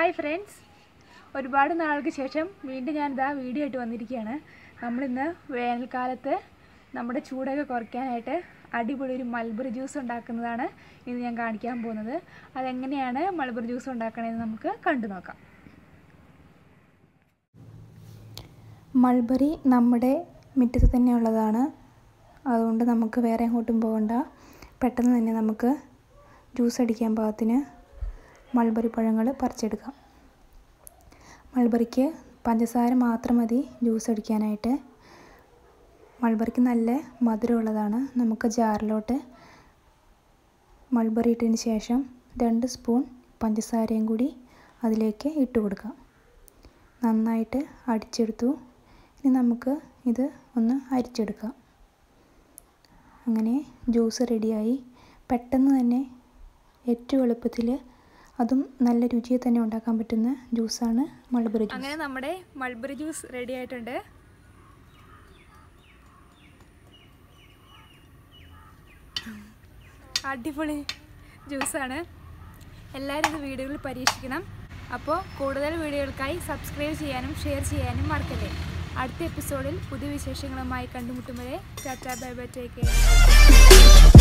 hi friends ഒരുപാട് നാൾക്ക് ശേഷം വീണ്ടും ഞാനിതാ വീഡിയോ ആയിട്ട് വന്നിരിക്കുകയാണ് നമ്മളിന്ന് വേനൽക്കാലത്ത് നമ്മുടെ ചൂടൊക്കെ കുറയ്ക്കാനായിട്ട് അടിപൊളി ഒരു മൾബറി ജ്യൂസ് ഉണ്ടാക്കുന്നതാണ് ഇന്ന് ഞാൻ കാണിക്കാൻ പോകുന്നത് അതെങ്ങനെയാണ് മൾബറി ജ്യൂസ് ഉണ്ടാക്കണതെന്ന് നമുക്ക് കണ്ടു നോക്കാം മൾബറി നമ്മുടെ മുറ്റത്ത് തന്നെ ഉള്ളതാണ് അതുകൊണ്ട് നമുക്ക് വേറെ എങ്ങോട്ടും പോകണ്ട പെട്ടെന്ന് തന്നെ നമുക്ക് ജ്യൂസ് അടിക്കാൻ പാകത്തിന് മൾബറി പഴങ്ങൾ പറിച്ചെടുക്കാം മൾബറിക്ക് പഞ്ചസാര മാത്രം മതി ജ്യൂസ് അടിക്കാനായിട്ട് മൾബറിക്ക് നല്ല മധുരമുള്ളതാണ് നമുക്ക് ജാറിലോട്ട് മൾബറി ഇട്ടതിന് ശേഷം രണ്ട് സ്പൂൺ പഞ്ചസാരയും കൂടി അതിലേക്ക് ഇട്ട് കൊടുക്കാം നന്നായിട്ട് അടിച്ചെടുത്തു ഇനി നമുക്ക് ഇത് ഒന്ന് അരിച്ചെടുക്കാം അങ്ങനെ ജ്യൂസ് റെഡിയായി പെട്ടെന്ന് തന്നെ ഏറ്റവും എളുപ്പത്തിൽ അതും നല്ല രുചിയിൽ തന്നെ ഉണ്ടാക്കാൻ പറ്റുന്ന ജ്യൂസാണ് മൾബറി ജ്യൂസ് അങ്ങനെ നമ്മുടെ മൾബറി ജ്യൂസ് റെഡി ആയിട്ടുണ്ട് അടിപൊളി ജ്യൂസാണ് എല്ലാവരും ഇത് വീഡിയോയിൽ പരീക്ഷിക്കണം അപ്പോൾ കൂടുതൽ വീഡിയോകൾക്കായി സബ്സ്ക്രൈബ് ചെയ്യാനും ഷെയർ ചെയ്യാനും മറക്കല്ലേ അടുത്ത എപ്പിസോഡിൽ പുതിയ വിശേഷങ്ങളുമായി കണ്ടുമുട്ടുമ്പോഴേ tata bye bye take care